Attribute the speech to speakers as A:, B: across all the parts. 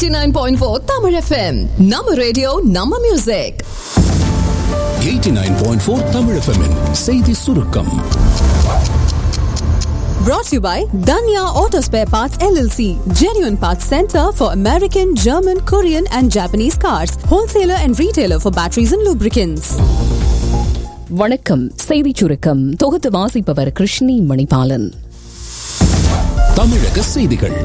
A: 89.4 Tamil FM. நம்ம radio நம்ம music
B: 89.4 Tamil FM -இன் செய்தி சுருக்கம்
A: brought to you by Danya Auto Spare Parts LLC, genuine parts center for American, German, Korean and Japanese cars, wholesaler and retailer for batteries and lubricants.
C: வணக்கம் செய்திச் சுருக்கம் தொகுத்து வாசிப்பவர் கிருஷ்ணி மணிபாலன்
B: தமிழக செய்திகள்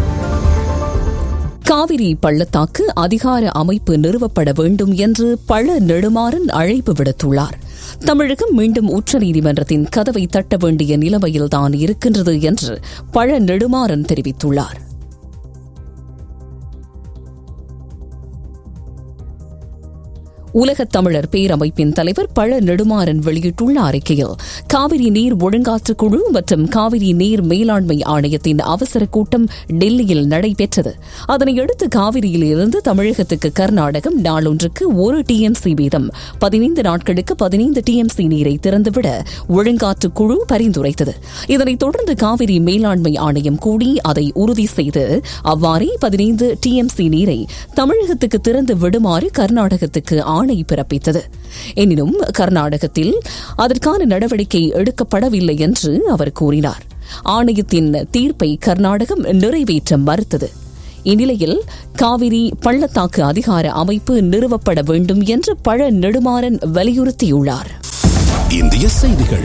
C: காவிரி பள்ளத்தாக்கு அதிகார அமைப்பு நிறுவப்பட வேண்டும் என்று பழ நெடுமாறன் அழைப்பு விடுத்துள்ளார் தமிழகம் மீண்டும் உச்சநீதிமன்றத்தின் கதவை தட்ட வேண்டிய நிலைமையில்தான் இருக்கின்றது என்று பழ நெடுமாறன் தெரிவித்துள்ளார் உலகத் தமிழர் பேரமைப்பின் தலைவர் பழ நெடுமாறன் வெளியிட்டுள்ள அறிக்கையில் காவிரி நீர் ஒழுங்காற்று குழு மற்றும் காவிரி நீர் மேலாண்மை ஆணையத்தின் அவசர கூட்டம் டெல்லியில் நடைபெற்றது அதனையடுத்து காவிரியில் இருந்து தமிழகத்துக்கு கர்நாடகம் நாளொன்றுக்கு ஒரு டிஎம்சி வீதம் பதினைந்து நாட்களுக்கு பதினைந்து டிஎம்சி நீரை திறந்துவிட ஒழுங்காற்று குழு பரிந்துரைத்தது இதனைத் தொடர்ந்து காவிரி மேலாண்மை ஆணையம் கூடி அதை உறுதி செய்து அவ்வாறே பதினைந்து டிஎம்சி நீரை தமிழகத்துக்கு திறந்து விடுமாறு கர்நாடகத்துக்கு ஆணை பிறப்பித்தது எனினும் கர்நாடகத்தில் அதற்கான நடவடிக்கை எடுக்கப்படவில்லை என்று அவர் கூறினார் ஆணையத்தின் தீர்ப்பை கர்நாடகம் நிறைவேற்ற மறுத்தது இந்நிலையில் காவிரி பள்ளத்தாக்கு அதிகார அமைப்பு நிறுவப்பட வேண்டும் என்று பழ நெடுமாறன் வலியுறுத்தியுள்ளார்
B: இந்திய செய்திகள்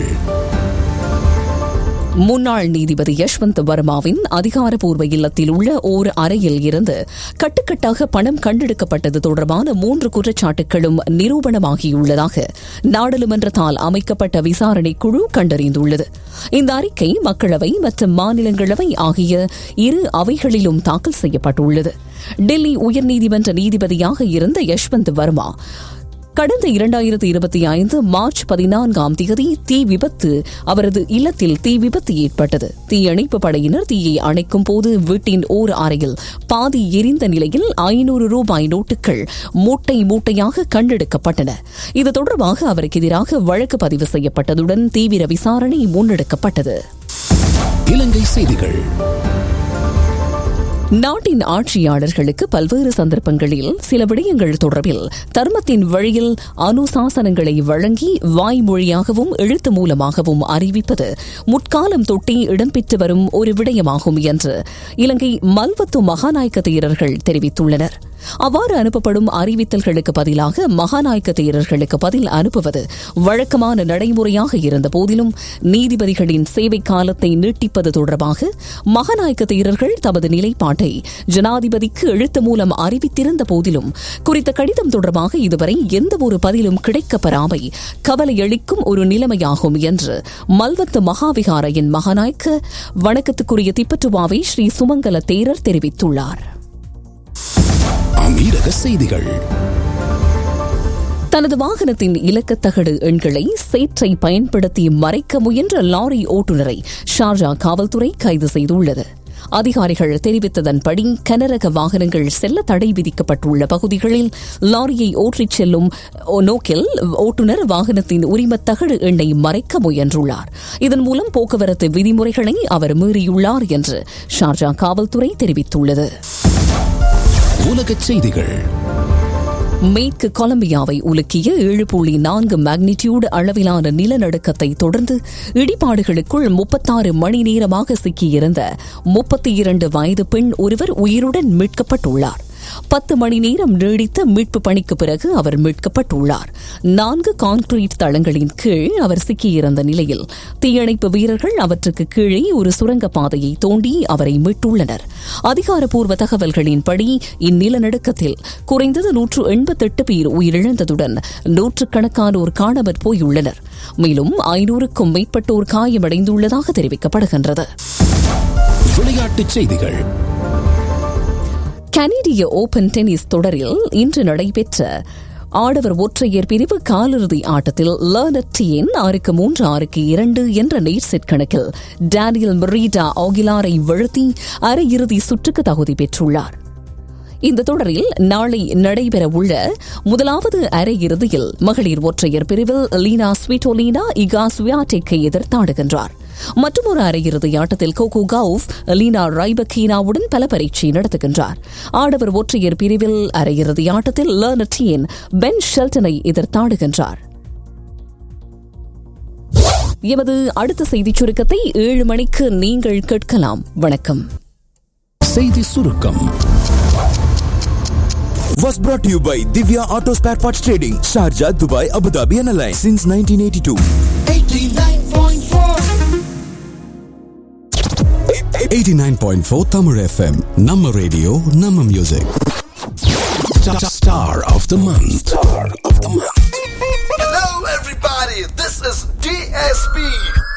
C: முன்னாள் நீதிபதி யஷ்வந்த் வர்மாவின் அதிகாரப்பூர்வ இல்லத்தில் உள்ள ஓர் அறையில் இருந்து கட்டுக்கட்டாக பணம் கண்டெடுக்கப்பட்டது தொடர்பான மூன்று குற்றச்சாட்டுகளும் நிரூபணமாகியுள்ளதாக நாடாளுமன்றத்தால் அமைக்கப்பட்ட விசாரணை குழு கண்டறிந்துள்ளது இந்த அறிக்கை மக்களவை மற்றும் மாநிலங்களவை ஆகிய இரு அவைகளிலும் தாக்கல் செய்யப்பட்டுள்ளது டெல்லி உயர்நீதிமன்ற நீதிபதியாக இருந்த யஷ்வந்த் வர்மா கடந்த இரண்டாயிரத்தி இருபத்தி ஐந்து மார்ச் பதினான்காம் தேதி தீ விபத்து அவரது இல்லத்தில் தீ விபத்து ஏற்பட்டது தீயணைப்பு படையினர் தீயை அணைக்கும் போது வீட்டின் ஓர் அறையில் பாதி எரிந்த நிலையில் ஐநூறு ரூபாய் நோட்டுகள் மூட்டை மூட்டையாக கண்டெடுக்கப்பட்டன இது தொடர்பாக அவருக்கு எதிராக வழக்கு பதிவு செய்யப்பட்டதுடன் தீவிர விசாரணை முன்னெடுக்கப்பட்டது
B: இலங்கை செய்திகள்
C: நாட்டின் ஆட்சியாளர்களுக்கு பல்வேறு சந்தர்ப்பங்களில் சில விடயங்கள் தொடர்பில் தர்மத்தின் வழியில் அனுசாசனங்களை வழங்கி வாய்மொழியாகவும் எழுத்து மூலமாகவும் அறிவிப்பது முற்காலம் தொட்டே இடம்பெற்று வரும் ஒரு விடயமாகும் என்று இலங்கை மல்வத்து மகாநாயக்க தேரர்கள் தெரிவித்துள்ளனர் அவ்வாறு அனுப்பப்படும் அறிவித்தல்களுக்கு பதிலாக மகாநாயக்க தேரர்களுக்கு பதில் அனுப்புவது வழக்கமான நடைமுறையாக இருந்த போதிலும் நீதிபதிகளின் சேவை காலத்தை நீட்டிப்பது தொடர்பாக மகாநாயக்க தேரர்கள் தமது நிலைப்பாட்டை ஜனாதிபதிக்கு எழுத்து மூலம் அறிவித்திருந்த போதிலும் குறித்த கடிதம் தொடர்பாக இதுவரை எந்தவொரு பதிலும் கிடைக்கப்பெறாமை கவலையளிக்கும் ஒரு நிலைமையாகும் என்று மல்வத்து மகாவிகாரையின் மகாநாயக்க வணக்கத்துக்குரிய திப்பட்டுவாவை ஸ்ரீ சுமங்கல தேரர் தெரிவித்துள்ளார்
B: அமீரக செய்திகள்
C: தனது வாகனத்தின் இலக்கத்தகடு எண்களை சேற்றை பயன்படுத்தி மறைக்க முயன்ற லாரி ஓட்டுநரை ஷார்ஜா காவல்துறை கைது செய்துள்ளது அதிகாரிகள் தெரிவித்ததன்படி கனரக வாகனங்கள் செல்ல தடை விதிக்கப்பட்டுள்ள பகுதிகளில் லாரியை ஓற்றிச் செல்லும் நோக்கில் ஓட்டுநர் வாகனத்தின் உரிமத்தகடு எண்ணை மறைக்க முயன்றுள்ளார் இதன் மூலம் போக்குவரத்து விதிமுறைகளை அவர் மீறியுள்ளார் என்று ஷார்ஜா காவல்துறை தெரிவித்துள்ளது
B: உலகச் செய்திகள்
C: மேற்கு கொலம்பியாவை உலுக்கிய ஏழு புள்ளி நான்கு மேக்னிடியூடு அளவிலான நிலநடுக்கத்தை தொடர்ந்து இடிபாடுகளுக்குள் முப்பத்தாறு மணி நேரமாக சிக்கியிருந்த முப்பத்தி இரண்டு வயது பெண் ஒருவர் உயிருடன் மீட்கப்பட்டுள்ளார் பத்து மணி நேரம் நீடித்த மீட்பு பணிக்கு பிறகு அவர் மீட்கப்பட்டுள்ளார் நான்கு கான்கிரீட் தளங்களின் கீழ் அவர் சிக்கியிருந்த நிலையில் தீயணைப்பு வீரர்கள் அவற்றுக்கு கீழே ஒரு சுரங்க பாதையை தோண்டி அவரை மீட்டுள்ளனர் அதிகாரப்பூர்வ தகவல்களின்படி இந்நிலநடுக்கத்தில் குறைந்தது நூற்று எண்பத்தெட்டு பேர் உயிரிழந்ததுடன் நூற்றுக்கணக்கானோர் காணாமற் போயுள்ளனர் மேலும் ஐநூறுக்கும் மேற்பட்டோர் காயமடைந்துள்ளதாக தெரிவிக்கப்படுகின்றது
B: விளையாட்டுச் செய்திகள்
C: கனேடிய ஓபன் டென்னிஸ் தொடரில் இன்று நடைபெற்ற ஆடவர் ஒற்றையர் பிரிவு காலிறுதி ஆட்டத்தில் லர்னர் டியன் ஆறுக்கு மூன்று ஆறுக்கு இரண்டு என்ற நேர் செட் கணக்கில் டேனியல் மெரீடா ஆகிலாரை வீழ்த்தி அரையிறுதி சுற்றுக்கு தகுதி பெற்றுள்ளார் இந்த தொடரில் நாளை நடைபெறவுள்ள முதலாவது அரையிறுதியில் மகளிர் ஒற்றையர் பிரிவில் லீனா ஸ்வீட்டோலீனா இகா ஸ்வியாடெக்கை எதிர்த்தாடுகின்றார் மற்றொரு அரையிறுதி ஆட்டத்தில் கோகோ கவுப் லீனா ரைபக்கீனாவுடன் பல பரீட்சை நடத்துகின்றார் ஆடவர் ஒற்றையர் பிரிவில் அரையிறுதி ஆட்டத்தில் லர்னட்டியின் பென் ஷெல்டனை எதிர்த்தாடுகின்றார் எமது அடுத்த செய்திச் சுருக்கத்தை ஏழு மணிக்கு நீங்கள் கேட்கலாம் வணக்கம்
B: செய்தி சுருக்கம்
D: was brought to you by Divya Auto Spare Parts Trading, Sharjah, Dubai, Abu Dhabi and Alliance since 1982.
B: 89.4 Tamil FM நம்ம ரேடியோ நம்ம music star of the month star of the month
E: Hello, everybody. This is DSP.